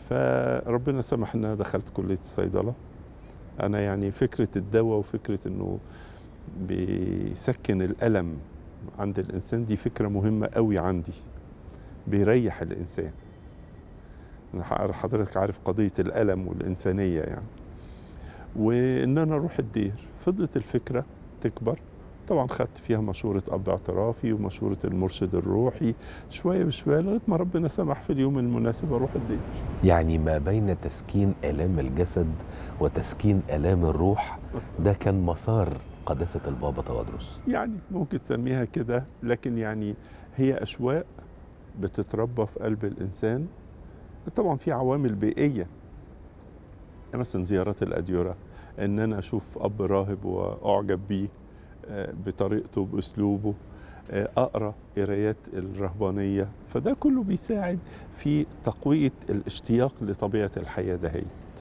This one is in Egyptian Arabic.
فربنا سمح ان انا دخلت كليه الصيدله انا يعني فكره الدواء وفكره انه بيسكن الالم عند الانسان دي فكره مهمه قوي عندي بيريح الانسان أنا حضرتك عارف قضيه الالم والانسانيه يعني وان انا اروح الدير فضلت الفكره تكبر طبعا خدت فيها مشورة أب اعترافي ومشورة المرشد الروحي شوية بشوية لغاية ما ربنا سمح في اليوم المناسب أروح الدير يعني ما بين تسكين آلام الجسد وتسكين آلام الروح ده كان مسار قداسة البابا تودرس يعني ممكن تسميها كده لكن يعني هي أشواق بتتربى في قلب الإنسان طبعا في عوامل بيئية مثلا زيارات الأديرة إن أنا أشوف أب راهب وأعجب بيه بطريقته باسلوبه اقرا قرايات الرهبانيه فده كله بيساعد في تقويه الاشتياق لطبيعه الحياه دهيت